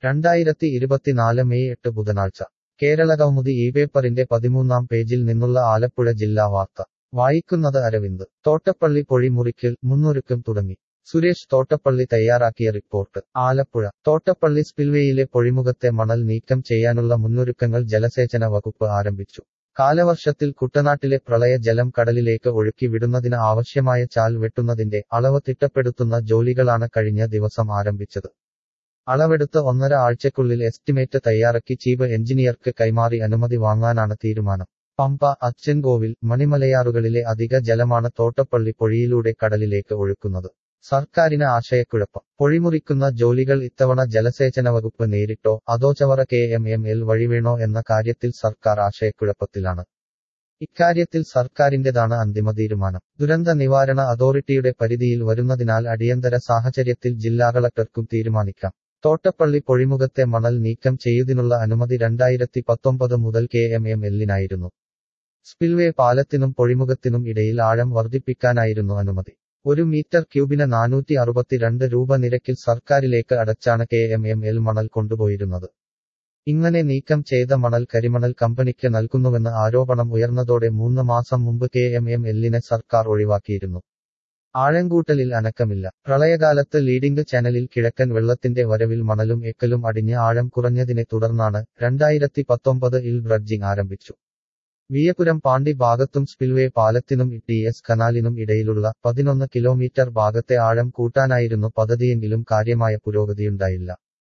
രണ്ടായിരത്തി ഇരുപത്തിനാല് മെയ് എട്ട് ബുധനാഴ്ച കേരളകൗമുദി ഈ പേപ്പറിന്റെ പതിമൂന്നാം പേജിൽ നിന്നുള്ള ആലപ്പുഴ ജില്ലാ വാർത്ത വായിക്കുന്നത് അരവിന്ദ് തോട്ടപ്പള്ളി പൊഴിമുറിക്കൽ മുന്നൊരുക്കം തുടങ്ങി സുരേഷ് തോട്ടപ്പള്ളി തയ്യാറാക്കിയ റിപ്പോർട്ട് ആലപ്പുഴ തോട്ടപ്പള്ളി സ്പിൽവേയിലെ പൊഴിമുഖത്തെ മണൽ നീക്കം ചെയ്യാനുള്ള മുന്നൊരുക്കങ്ങൾ ജലസേചന വകുപ്പ് ആരംഭിച്ചു കാലവർഷത്തിൽ കുട്ടനാട്ടിലെ പ്രളയ ജലം കടലിലേക്ക് ഒഴുക്കി വിടുന്നതിന് ആവശ്യമായ ചാൽ വെട്ടുന്നതിന്റെ അളവ് തിട്ടപ്പെടുത്തുന്ന ജോലികളാണ് കഴിഞ്ഞ ദിവസം ആരംഭിച്ചത് അളവെടുത്ത് ഒന്നര ആഴ്ചക്കുള്ളിൽ എസ്റ്റിമേറ്റ് തയ്യാറാക്കി ചീഫ് എഞ്ചിനീയർക്ക് കൈമാറി അനുമതി വാങ്ങാനാണ് തീരുമാനം പമ്പ അച്ചൻകോവിൽ മണിമലയാറുകളിലെ അധിക ജലമാണ് തോട്ടപ്പള്ളി പൊഴിയിലൂടെ കടലിലേക്ക് ഒഴുക്കുന്നത് സർക്കാരിന് ആശയക്കുഴപ്പം പൊഴിമുറിക്കുന്ന ജോലികൾ ഇത്തവണ ജലസേചന വകുപ്പ് നേരിട്ടോ അതോ Chavara K M M L വഴിവേണോ എന്ന കാര്യത്തിൽ സർക്കാർ ആശയക്കുഴപ്പത്തിലാണ് ഇക്കാര്യത്തിൽ സർക്കാരിന്റേതാണ് അന്തിമ തീരുമാനം ദുരന്ത നിവാരണ അതോറിറ്റിയുടെ പരിധിയിൽ വരുന്നതിനാൽ അടിയന്തര സാഹചര്യത്തിൽ ജില്ലാ കളക്ടർക്കും തീരുമാനിക്കാം തോട്ടപ്പള്ളി പൊഴിമുഖത്തെ മണൽ നീക്കം ചെയ്യുന്നതിനുള്ള അനുമതി രണ്ടായിരത്തി പത്തൊമ്പത് മുതൽ കെ എം എം എല്ലിനായിരുന്നു സ്പിൽവേ പാലത്തിനും പൊഴിമുഖത്തിനും ഇടയിൽ ആഴം വർദ്ധിപ്പിക്കാനായിരുന്നു അനുമതി ഒരു മീറ്റർ ക്യൂബിന് നാനൂറ്റി അറുപത്തിരണ്ട് രൂപ നിരക്കിൽ സർക്കാരിലേക്ക് അടച്ചാണ് കെ എം എം എൽ മണൽ കൊണ്ടുപോയിരുന്നത് ഇങ്ങനെ നീക്കം ചെയ്ത മണൽ കരിമണൽ കമ്പനിക്ക് നൽകുന്നുവെന്ന് ആരോപണം ഉയർന്നതോടെ മൂന്ന് മാസം മുമ്പ് കെ എം എം എല്ലിനെ സർക്കാർ ഒഴിവാക്കിയിരുന്നു ആഴങ്കൂട്ടലിൽ അനക്കമില്ല പ്രളയകാലത്ത് ലീഡിംഗ് ചാനലിൽ കിഴക്കൻ വെള്ളത്തിന്റെ വരവിൽ മണലും എക്കലും അടിഞ്ഞ് ആഴം കുറഞ്ഞതിനെ തുടർന്നാണ് രണ്ടായിരത്തി പത്തൊമ്പത് ഇൽ ഡ്രഡ്ജിംഗ് ആരംഭിച്ചു വിയപുരം പാണ്ടി ഭാഗത്തും സ്പിൽവേ പാലത്തിനും ടി എസ് കനാലിനും ഇടയിലുള്ള പതിനൊന്ന് കിലോമീറ്റർ ഭാഗത്തെ ആഴം കൂട്ടാനായിരുന്നു പദ്ധതിയെങ്കിലും കാര്യമായ പുരോഗതിയുണ്ടായില്ല